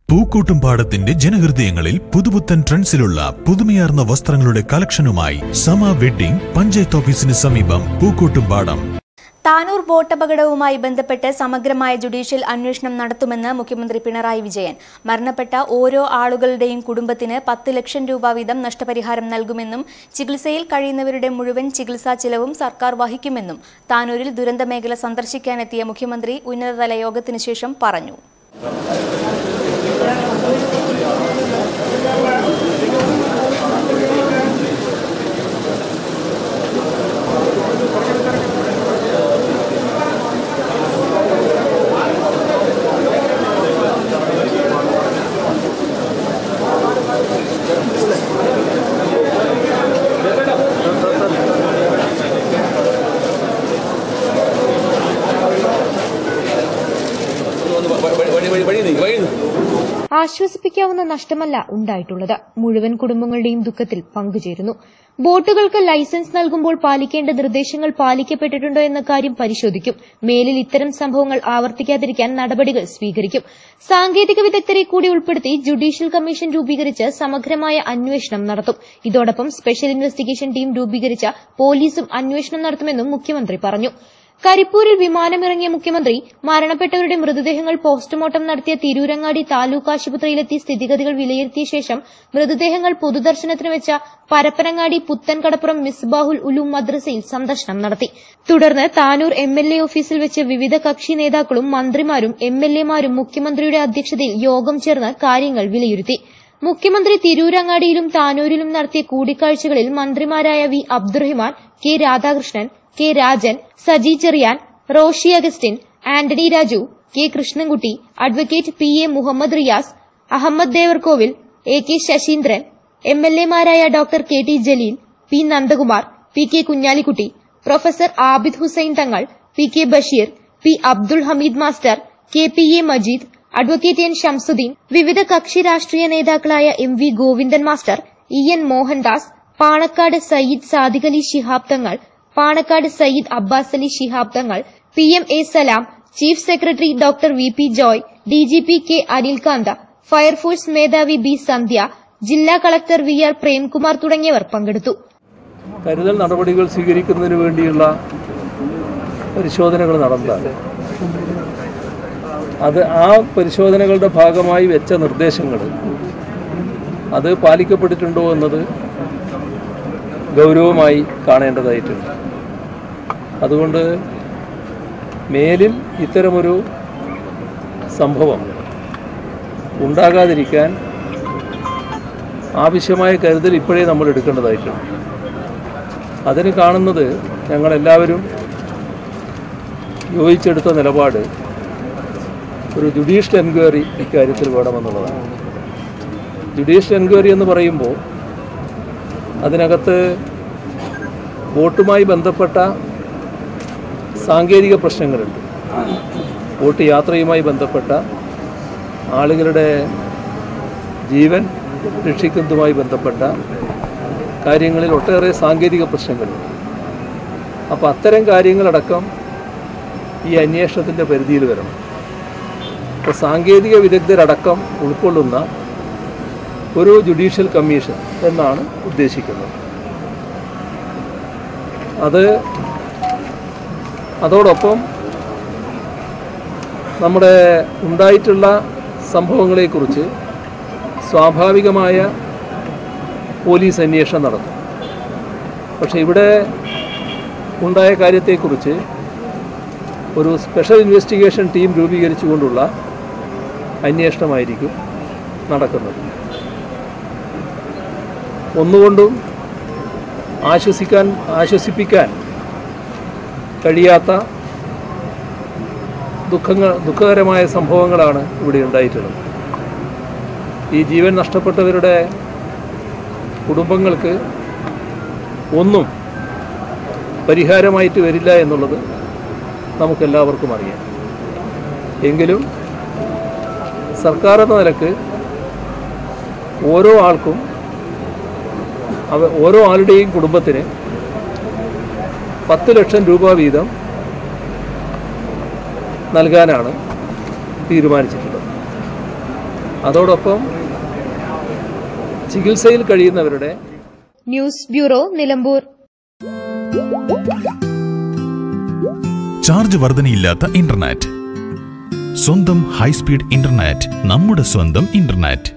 പൂക്കോട്ടുംപാടത്തിന്റെ ജനഹൃദയങ്ങളിൽ പുതുപുത്തൻ ട്രെൻഡ്സിലുള്ള പുതുമയാർന്ന വസ്ത്രങ്ങളുടെ കളക്ഷനുമായി സമ വെഡ്ഡിംഗ് പഞ്ചായത്ത് ഓഫീസിന് സമീപം പൂക്കോട്ടുംപാടം താനൂർ ബോട്ടപകടവുമായി ബന്ധപ്പെട്ട് സമഗ്രമായ ജുഡീഷ്യൽ അന്വേഷണം നടത്തുമെന്ന് മുഖ്യമന്ത്രി പിണറായി വിജയൻ മരണപ്പെട്ട ഓരോ ആളുകളുടെയും കുടുംബത്തിന് പത്ത് ലക്ഷം രൂപ വീതം നഷ്ടപരിഹാരം നൽകുമെന്നും ചികിത്സയിൽ കഴിയുന്നവരുടെ മുഴുവൻ ചികിത്സാ ചിലവും സർക്കാർ വഹിക്കുമെന്നും താനൂരിൽ ദുരന്തമേഖല സന്ദർശിക്കാനെത്തിയ മുഖ്യമന്ത്രി ഉന്നതതല യോഗത്തിനു ശേഷം പറഞ്ഞു ആശ്വസിപ്പിക്കാവുന്ന നഷ്ടമല്ല ഉണ്ടായിട്ടുള്ളത് മുഴുവൻ കുടുംബങ്ങളുടെയും ദുഃഖത്തിൽ പങ്കുചേരുന്നു ബോട്ടുകൾക്ക് ലൈസൻസ് നൽകുമ്പോൾ പാലിക്കേണ്ട നിർദ്ദേശങ്ങൾ പാലിക്കപ്പെട്ടിട്ടുണ്ടോ എന്ന കാര്യം പരിശോധിക്കും മേലിൽ ഇത്തരം സംഭവങ്ങൾ ആവർത്തിക്കാതിരിക്കാൻ നടപടികൾ സ്വീകരിക്കും സാങ്കേതിക വിദഗ്ധരെ കൂടി ഉൾപ്പെടുത്തി ജുഡീഷ്യൽ കമ്മീഷൻ രൂപീകരിച്ച് സമഗ്രമായ അന്വേഷണം നടത്തും ഇതോടൊപ്പം സ്പെഷ്യൽ ഇൻവെസ്റ്റിഗേഷൻ ടീം രൂപീകരിച്ച പോലീസും അന്വേഷണം നടത്തുമെന്നും മുഖ്യമന്ത്രി പറഞ്ഞു കരിപ്പൂരിൽ വിമാനമിറങ്ങിയ മുഖ്യമന്ത്രി മരണപ്പെട്ടവരുടെ മൃതദേഹങ്ങൾ പോസ്റ്റ്മോർട്ടം നടത്തിയ തിരൂരങ്ങാടി താലൂക്ക് ആശുപത്രിയിലെത്തി സ്ഥിതിഗതികൾ വിലയിരുത്തിയ ശേഷം മൃതദേഹങ്ങൾ പൊതുദർശനത്തിന് വെച്ച പരപ്പനങ്ങാടി പുത്തൻകടപ്പുറം മിസ്ബാഹുൽ ഉലൂം മദ്രസയിൽ സന്ദർശനം നടത്തി തുടർന്ന് താനൂർ എം എൽ എ ഓഫീസിൽ വെച്ച് വിവിധ കക്ഷി നേതാക്കളും മന്ത്രിമാരും എം എൽ എമാരും മുഖ്യമന്ത്രിയുടെ അധ്യക്ഷതയിൽ യോഗം ചേർന്ന് കാര്യങ്ങൾ വിലയിരുത്തി മുഖ്യമന്ത്രി തിരൂരങ്ങാടിയിലും താനൂരിലും നടത്തിയ കൂടിക്കാഴ്ചകളിൽ മന്ത്രിമാരായ V Abdurahiman K Radhakrishnan K Rajan Saji Cherian Roshi Augustine Antony Raju K Krishnankutty advocate P A Muhammed Riyas Ahammed Devarkovil A K Saseendran M L എമാരായ doctor K T Jaleel P Nandakumar P K Kunhalikutty professor Abid Hussain Thangal P K Basheer P Abdul Hameed master K P A Majeed advocate N Shamsudheen വിവിധ കക്ഷി രാഷ്ട്രീയ നേതാക്കളായ M V Govindan master E N Mohandas Panakkad Sayyid Sadiq Ali Shihab Thangal Panakkad Sayyid Abbas Ali Shihab Thangal P M A Salam chief secretary doctor V P Joy DGP K Anilkant fire force മേധാവി B Sandhya ജില്ലാ collector V R Premkumar തുടങ്ങിയവർ പങ്കെടുത്തു കരുതൽ നടപടികൾ സ്വീകരിക്കുന്നതിന് വേണ്ടിയുള്ള പരിശോധനകൾ നടന്നതാണ് അത് ആ പരിശോധനകളുടെ ഭാഗമായി വെച്ച നിർദ്ദേശങ്ങൾ അത് പാലിക്കപ്പെട്ടിട്ടുണ്ടോ എന്നത് ഗൗരവമായി കാണേണ്ടതായിട്ടുണ്ട് അതുകൊണ്ട് മേലിൽ ഇത്തരമൊരു സംഭവം ഉണ്ടാകാതിരിക്കാൻ ആവശ്യമായ കരുതൽ ഇപ്പോഴേ നമ്മൾ എടുക്കേണ്ടതായിട്ടുണ്ട് അതിന് കാണുന്നത് ഞങ്ങളെല്ലാവരും യോജിച്ചെടുത്ത നിലപാട് ഒരു ജുഡീഷ്യൽ എൻക്വയറി ഇക്കാര്യത്തിൽ വേണമെന്നുള്ളതാണ് ജുഡീഷ്യൽ എൻക്വയറി എന്ന് പറയുമ്പോൾ അതിനകത്ത് വോട്ടുമായി ബന്ധപ്പെട്ട സാങ്കേതിക പ്രശ്നങ്ങളുണ്ട് വോട്ട് യാത്രയുമായി ബന്ധപ്പെട്ട ആളുകളുടെ ജീവൻ രക്ഷിക്കുന്നതുമായി ബന്ധപ്പെട്ട കാര്യങ്ങളിൽ ഒട്ടേറെ സാങ്കേതിക പ്രശ്നങ്ങളുണ്ട് അപ്പോൾ അത്തരം കാര്യങ്ങളടക്കം ഈ അന്വേഷണത്തിൻ്റെ പരിധിയിൽ വരണം അപ്പോൾ സാങ്കേതിക വിദഗ്ധരടക്കം ഉൾക്കൊള്ളുന്ന ഒരു ജുഡീഷ്യൽ കമ്മീഷൻ എന്നാണ് ഉദ്ദേശിക്കുന്നത് അത് അതോടൊപ്പം നമ്മുടെ ഉണ്ടായിട്ടുള്ള സംഭവങ്ങളെക്കുറിച്ച് സ്വാഭാവികമായ പോലീസ് അന്വേഷണം നടത്തും പക്ഷേ ഇവിടെ ഉണ്ടായ കാര്യത്തെക്കുറിച്ച് ഒരു സ്പെഷ്യൽ ഇൻവെസ്റ്റിഗേഷൻ ടീം രൂപീകരിച്ചുകൊണ്ടുള്ള അന്വേഷണമായിരിക്കും നടക്കുന്നത് ഒന്നുകൊണ്ടും ആശ്വസിക്കാൻ ആശ്വസിപ്പിക്കാൻ കഴിയാത്ത ദുഃഖങ്ങൾ ദുഃഖകരമായ സംഭവങ്ങളാണ് ഇവിടെ ഉണ്ടായിട്ടുള്ളത് ഈ ജീവൻ നഷ്ടപ്പെട്ടവരുടെ കുടുംബങ്ങൾക്ക് ഒന്നും പരിഹാരമായിട്ട് വരില്ല എന്നുള്ളത് നമുക്കെല്ലാവർക്കും അറിയാം എങ്കിലും സർക്കാർ എന്ന നിലക്ക് ഓരോ ആൾക്കും അവ ഓരോ ആളുടെയും കുടുംബത്തിന് പത്ത് ലക്ഷം രൂപ വീതം നൽകാനാണ് തീരുമാനിച്ചിട്ടുള്ളത് അതോടൊപ്പം ചികിത്സയിൽ കഴിയുന്നവരുടെ ന്യൂസ് ബ്യൂറോ നിലമ്പൂർ ചാർജ് വർധനയില്ലാത്ത ഇന്റർനെറ്റ് സ്വന്തം ഹൈസ്പീഡ് ഇന്റർനെറ്റ് നമ്മുടെ സ്വന്തം ഇന്റർനെറ്റ്